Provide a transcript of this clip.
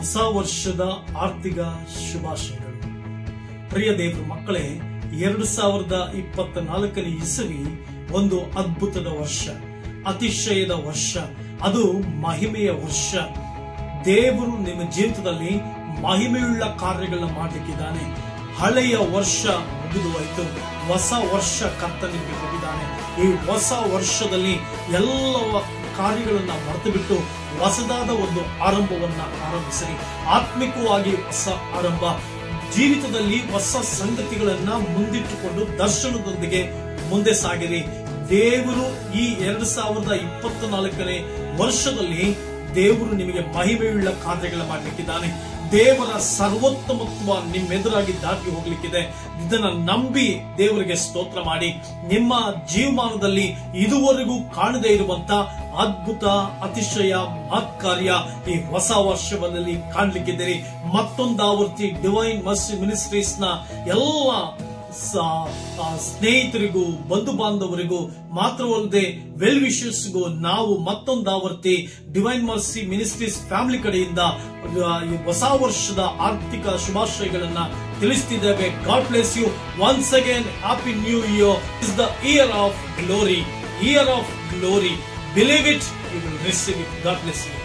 ಹೊಸ ವರ್ಷದ ಆರ್ಥಿಕ ಶುಭಾಶಯಗಳು ಪ್ರಿಯ ದೇವರ ಮಕ್ಕಳೇ ಎರಡು ಸಾವಿರದ ಇಪ್ಪತ್ತ ನಾಲ್ಕನೇ ಇಸವಿ ಒಂದು ಅದ್ಭುತದ ವರ್ಷ ಅತಿಶಯದ ವರ್ಷ ಅದು ಮಹಿಮೆಯ ವರ್ಷ ದೇವರು ನಿಮ್ಮ ಜೀವಿತದಲ್ಲಿ ಮಹಿಮೆಯುಳ್ಳ ಕಾರ್ಯಗಳನ್ನ ಮಾಡಲಿಕ್ಕಿದ್ದಾನೆ ಹಳೆಯ ವರ್ಷ ಮುಗಿದು ಹೋಯಿತು ಹೊಸ ವರ್ಷ ಕರ್ತನಿಗೆ ಹೋಗಿದ್ದಾನೆ ಈ ಹೊಸ ವರ್ಷದಲ್ಲಿ ಎಲ್ಲ ಕಾರ್ಯಗಳನ್ನ ಮರೆತು ಬಿಟ್ಟು ಹೊಸದಾದ ಒಂದು ಆರಂಭವನ್ನ ಆರಂಭಿಸಲಿ ಆತ್ಮಿಕವಾಗಿ ಹೊಸ ಆರಂಭ ಜೀವಿತದಲ್ಲಿ ಹೊಸ ಸಂಗತಿಗಳನ್ನ ಮುಂದಿಟ್ಟುಕೊಂಡು ದರ್ಶನದೊಂದಿಗೆ ಮುಂದೆ ಸಾಗಿರಿ ದೇವರು ಈ ಎರಡು ಸಾವಿರದ ಇಪ್ಪತ್ತ ನಾಲ್ಕನೇ ವರ್ಷದಲ್ಲಿ ದೇವರು ನಿಮಗೆ ಮಹಿಮೆಯುಳ್ಳ ಕಾರ್ಯಗಳ ಮಾಡಲಿಕ್ಕಿದ್ದಾನೆ ದೇವರ ಸರ್ವೋತ್ತಮತ್ವ ನಿಮ್ಮೆದುರಾಗಿ ದಾಟಿ ಹೋಗ್ಲಿಕ್ಕಿದೆ ಇದನ್ನ ನಂಬಿ ದೇವರಿಗೆ ಸ್ತೋತ್ರ ಮಾಡಿ ನಿಮ್ಮ ಜೀವಮಾನದಲ್ಲಿ ಇದುವರೆಗೂ ಕಾಣದೇ ಇರುವಂತ ಅದ್ಭುತ ಅತಿಶಯ ಮಹತ್ಕಾರ್ಯ ಈ ಹೊಸ ವರ್ಷದಲ್ಲಿ ಕಾಣ್ಲಿಕ್ಕಿದ್ದೀರಿ ಮತ್ತೊಂದು ಆವೃತ್ತಿ ಡಿವೈನ್ ಮರ್ಸಿ ಮಿನಿಸ್ಟ್ರೀಸ್ ನ ಎಲ್ಲ ಸ- ಆ ಸ್ನೇಹಿತರಿಗೂ ಬಂಧು ಬಾಂಧವರಿಗೂ ಮಾತ್ರವಲ್ಲದೆ ವೆಲ್ ವಿಶಸ್ಗೂ ನಾವು ಮತ್ತೊಂದು ಆವರ್ತಿ ಡಿವೈನ್ ಮರ್ಸಿ ಮಿನಿಸ್ಟ್ರೀಸ್ ಫ್ಯಾಮಿಲಿ ಕಡೆಯಿಂದ ಆ, ಈ ಹೊಸ ವರ್ಷದ ಆರ್ಥಿಕ ಶುಭಾಶಯಗಳನ್ನ ತಿಳಿಸ್ತಿದ್ದೇವೆ God bless you once again happy new year is the year of glory year of glory believe it you will receive it God bless you